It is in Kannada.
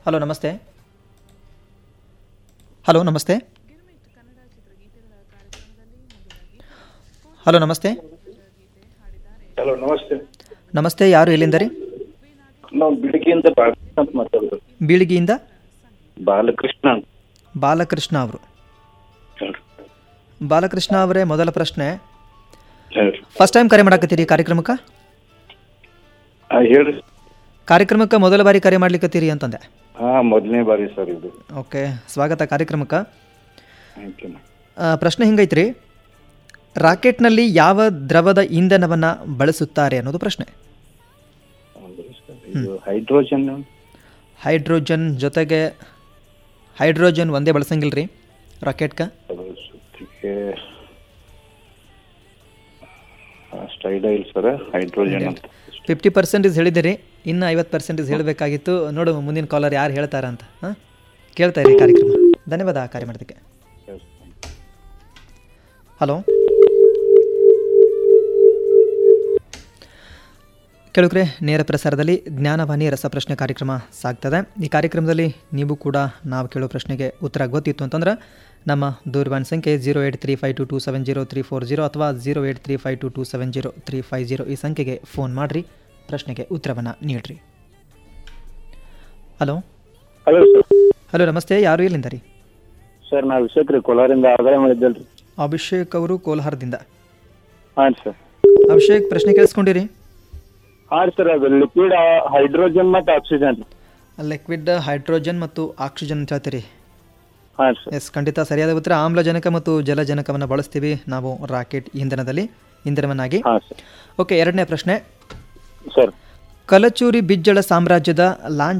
ಹಲೋ ನಮಸ್ತೆ ಹಲೋ ನಮಸ್ತೆ ಹಲೋ ನಮಸ್ತೆ ಹಲೋ ನಮಸ್ತೆ ನಮಸ್ತೆ ಯಾರು ಎಲ್ಲಿಂದ ರೀ ನಾವು ಬಿಡಗಿಯಿಂದ ಬಾಲಕೃಷ್ಣ ಅಂತ ಮಾತಾಡೋದು ಬೀಳಿಗೆಯಿಂದ ಬಾಲಕೃಷ್ಣ ಅಂತ ಬಾಲಕೃಷ್ಣ ಅವರು ಹೇಳ್ರಿ ಬಾಲಕೃಷ್ಣ ಅವರೇ ಮೊದಲ ಪ್ರಶ್ನೆ ಹೇಳ್ರಿ ಫಸ್ಟ್ ಟೈಮ್ ಕರೆ ಮಾಡಾಕತ್ತೀರಿ ಕಾರ್ಯಕ್ರಮಕ್ಕೆ ಹಾ ಹೇಳ್ರಿ ಕಾರ್ಯಕ್ರಮಕ್ಕೆ ಮೊದಲ ಬಾರಿ ಕರೆ ಮಾಡ್ಲಿಕ್ಕತ್ತೀರಿ ಅಂತಂದೆ ಹಾ ಮೊದಲನೇ ಬಾರಿ ಸರ್ ಇದು ಓಕೆ ಸ್ವಾಗತ ಕಾರ್ಯಕ್ರಮಕ್ಕೆ ಥ್ಯಾಂಕ್ ಯು ಆ, ಪ್ರಶ್ನೆ ಹಿಂಗೈತ್ರಿ ರಾಕೆಟ್ನಲ್ಲಿ ಯಾವ ದ್ರವದ ಇಂಧನವನ್ನು ಬಳಸುತ್ತಾರೆ ಅನ್ನೋದು ಪ್ರಶ್ನೆ ಹೌದ್ರಿ ಸರ್ ಇದು ಹೈಡ್ರೋಜನ್ ಹೈಡ್ರೋಜನ್ ಜೊತೆಗೆ ಹೈಡ್ರೋಜನ್ ಒಂದೇ ಬಳಸಂಗಿಲ್ಲ ರೀ ರಾಕೆಟ್ಗೆ ಅದು ಸುತ್ತಿಗೆ ಅಷ್ಟು ಐಡಿಯಾ ಇಲ್ಲ ಸರ್ ಹೈಡ್ರೋಜನ್ ಅಂತ ಫಿಫ್ಟಿ ಪರ್ಸೆಂಟೇಜ್ ಹೇಳಿದಿರಿ ಇನ್ನು ಐವತ್ತು ಪರ್ಸೆಂಟೇಜ್ ಹೇಳಬೇಕಾಗಿತ್ತು ನೋಡು ಮುಂದಿನ ಕಾಲರ್ ಯಾರು ಹೇಳ್ತಾರ ಅಂತ ಹಾಂ ಕೇಳ್ತಾ ಇರಿ ಕಾರ್ಯಕ್ರಮ ಧನ್ಯವಾದ ಕಾರ್ಯ ಮಾಡೋದಕ್ಕೆ ಹಲೋ ಕೇಳುಗ್ರೆ ನೇರ ಪ್ರಸಾರದಲ್ಲಿ ಜ್ಞಾನವಾಣಿ ರಸಪ್ರಶ್ನೆ ಕಾರ್ಯಕ್ರಮ ಸಾಗ್ತದೆ ಈ ಕಾರ್ಯಕ್ರಮದಲ್ಲಿ ನೀವು ಕೂಡ ನಾವು ಕೇಳೋ ಪ್ರಶ್ನೆಗೆ ಉತ್ತರ ಗೊತ್ತಿತ್ತು ಅಂತಂದ್ರೆ ನಮ್ಮ ದೂರವಾಣಿ ಸಂಖ್ಯೆ zero eight three five two two seven zero three four zero ಅಥವಾ zero eight three five two two seven zero three five zero ಈ ಸಂಖ್ಯೆಗೆ ಫೋನ್ ಮಾಡಿರಿ ಪ್ರಶ್ನೆಗೆ ಉತ್ತರವನ್ನು ನೀಡ್ರಿ ಹಲೋ ಹಲೋ ಸರ್ ಹಲೋ ನಮಸ್ತೆ ಯಾರು ಎಲ್ಲಿಂದ ರೀ ಸರ್ ನಾವು ವಿಷಯಕ್ ರೀ ಕೋಲಾರಿಂದ ಆದಾಯ ಮಾಡಿದ್ದಲ್ರಿ ಅಭಿಷೇಕ್ ಅವರು ಕೋಲಾರದಿಂದ ಹಾಂ ಸರ್ ಅಭಿಷೇಕ್ ಪ್ರಶ್ನೆ ಕೇಳಿಸ್ಕೊಂಡಿರಿ ಹಾಂ ಸರ್ ಅದು ಲಿಕ್ವಿಡ್ ಹೈಡ್ರೋಜನ್ ಮತ್ತು ಆಕ್ಸಿಜನ್ ರೀ ಲಿಕ್ವಿಡ್ ಹೈಡ್ರೋಜನ್ ಮತ್ತು ಆಕ್ಸಿಜನ್ ಅಂತ ಹೇಳ್ತೀರಿ ಹಾಂ ಸರ್ ಎಸ್ ಖಂಡಿತ ಸರಿಯಾದ ಉತ್ತರ ಆಮ್ಲಜನಕ ಮತ್ತು ಜಲಜನಕವನ್ನು ಬಳಸ್ತೀವಿ ನಾವು ರಾಕೆಟ್ ಇಂಧನದಲ್ಲಿ ಇಂಧನವನ್ನಾಗಿ ಹಾಂ ಸರ್ ಓಕೆ ಎರಡನೇ ಪ್ರಶ್ನೆ ಸರ್ ಕಲಚೂರಿ ಬಿಜ್ಜಳ ಸಾಮ್ರಾಜ್ಯದ ಲಾಂಛ